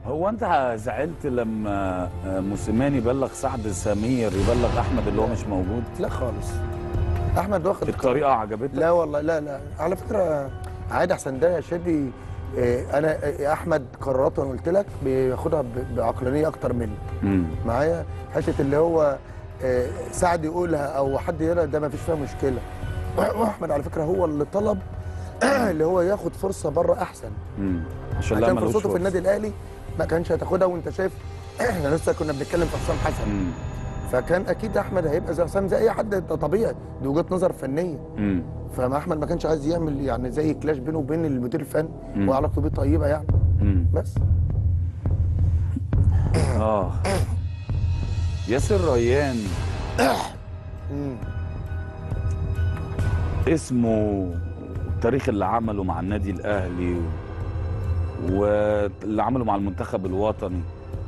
هو انت زعلت لما موسيماني بلغ سعد سمير يبلغ احمد اللي هو مش موجود لا خالص احمد واخد الطريقه عجبتك لا والله لا لا على فكره عادي احسن ده يا شادي آه، انا آه، احمد قراراته انا قلت لك بياخدها ب- بعقلانيه اكتر مني مم. معايا حته اللي هو آه، سعد يقولها او حد يقولها ده ما فيش فيها مشكله واحمد على فكره هو اللي طلب اللي هو ياخد فرصه بره احسن مم. عشان لا عشان ملوش فرصته في فرصة. النادي الاهلي ما كانش هتاخدها وانت شايف احنا لسه كنا بنتكلم في حسام حسن مم. فكان اكيد احمد هيبقى زي حسام زي اي حد ده طبيعي دي وجهه نظر فنيه مم. فما احمد ما كانش عايز يعمل يعني زي كلاش بينه وبين المدير الفني مم. وعلاقته بيه طيبه يعني مم. بس اه ياسر ريان مم. اسمه التاريخ اللي عمله مع النادي الاهلي و... واللي عمله مع المنتخب الوطني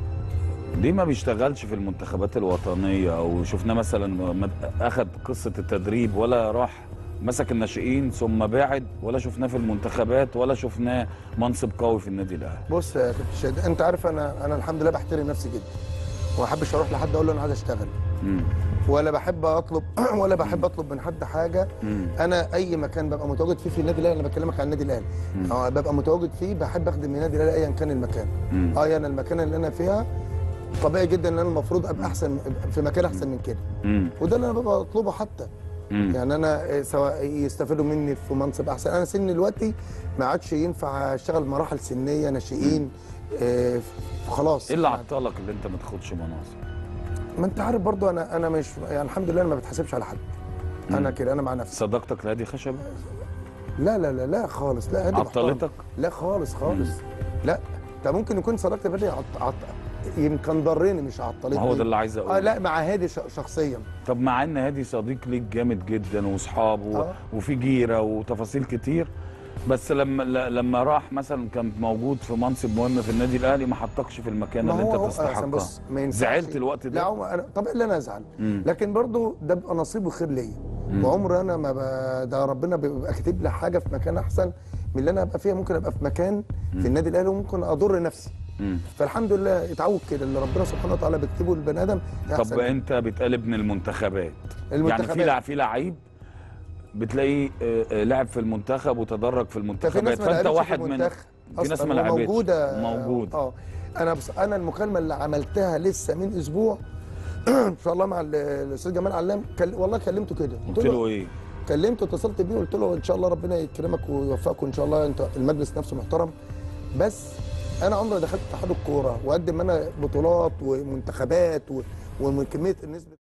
ليه ما بيشتغلش في المنتخبات الوطنيه او شفناه مثلا ما اخذ قصه التدريب ولا راح مسك الناشئين ثم بعد ولا شفناه في المنتخبات ولا شفناه منصب قوي في النادي الاهلي بص يا كابتن شادي انت عارف انا انا الحمد لله بحترم نفسي جدا وما احبش اروح لحد اقول له انا عايز اشتغل مم. ولا بحب اطلب ولا بحب اطلب من حد حاجه مم. انا اي مكان ببقى متواجد فيه في النادي الاهلي انا بكلمك عن النادي الاهلي مم. اه ببقى متواجد فيه بحب اخدم النادي الاهلي ايا كان المكان مم. اه انا المكان اللي انا فيها طبيعي جدا ان انا المفروض ابقى احسن في مكان احسن من كده مم. وده اللي انا ببقى اطلبه حتى مم. يعني انا آه، سواء يستفادوا مني في منصب احسن انا سني دلوقتي ما عادش ينفع اشتغل مراحل سنيه ناشئين آه، خلاص ايه اللي عطلك اللي انت ما تاخدش مناصب ما انت عارف برضو انا انا مش يعني الحمد لله انا ما بتحاسبش على حد انا مم. كده انا مع نفسي صداقتك لهادي خشبه لا لا لا لا خالص لا هادي محترم. عطلتك لا خالص خالص لا ده ممكن يكون صداقتي بدري عط... عط... يمكن ضرني مش عطلتني ما هو ده اللي عايز اقوله اه لا مع هادي ش... شخصيا طب مع ان هادي صديق ليك جامد جدا واصحاب و... آه. وفي جيره وتفاصيل كتير بس لما ل- لما راح مثلا كان موجود في منصب مهم في النادي الاهلي ما حطكش في المكان ما اللي هو- انت هو تستحقه عشان بص ما ينفعش زعلت الوقت لا ده هو انا طبيعي ان انا ازعل مم. لكن برضو ده بيبقى نصيب وخير ليا مم. وعمر انا ما ب... ده ربنا بيبقى كاتب لي حاجه في مكان احسن من اللي انا ابقى فيها ممكن ابقى في مكان في النادي الاهلي وممكن اضر نفسي مم. فالحمد لله اتعود كده اللي ربنا سبحانه وتعالى بيكتبه للبني ادم طب انت بتقلب من المنتخبات يعني المنتخبات. في لع- في لعيب بتلاقيه آه، آه، لعب في المنتخب وتدرج في ده في المنتخبات ناس ما فانت لعبتش واحد في من المنتخب في ناس أصلاً ما لعبتش موجوده موجود اه انا بس انا المكالمه اللي عملتها لسه من اسبوع ان شاء الله مع ال- الاستاذ جمال علام كل... والله كلمته كده قلت له ايه كلمته اتصلت بيه قلت له ان شاء الله ربنا يكرمك ويوفقك وان شاء الله انت المجلس نفسه محترم بس انا عمري دخلت اتحاد الكوره واقدم انا بطولات ومنتخبات و... ومن كميه النسبه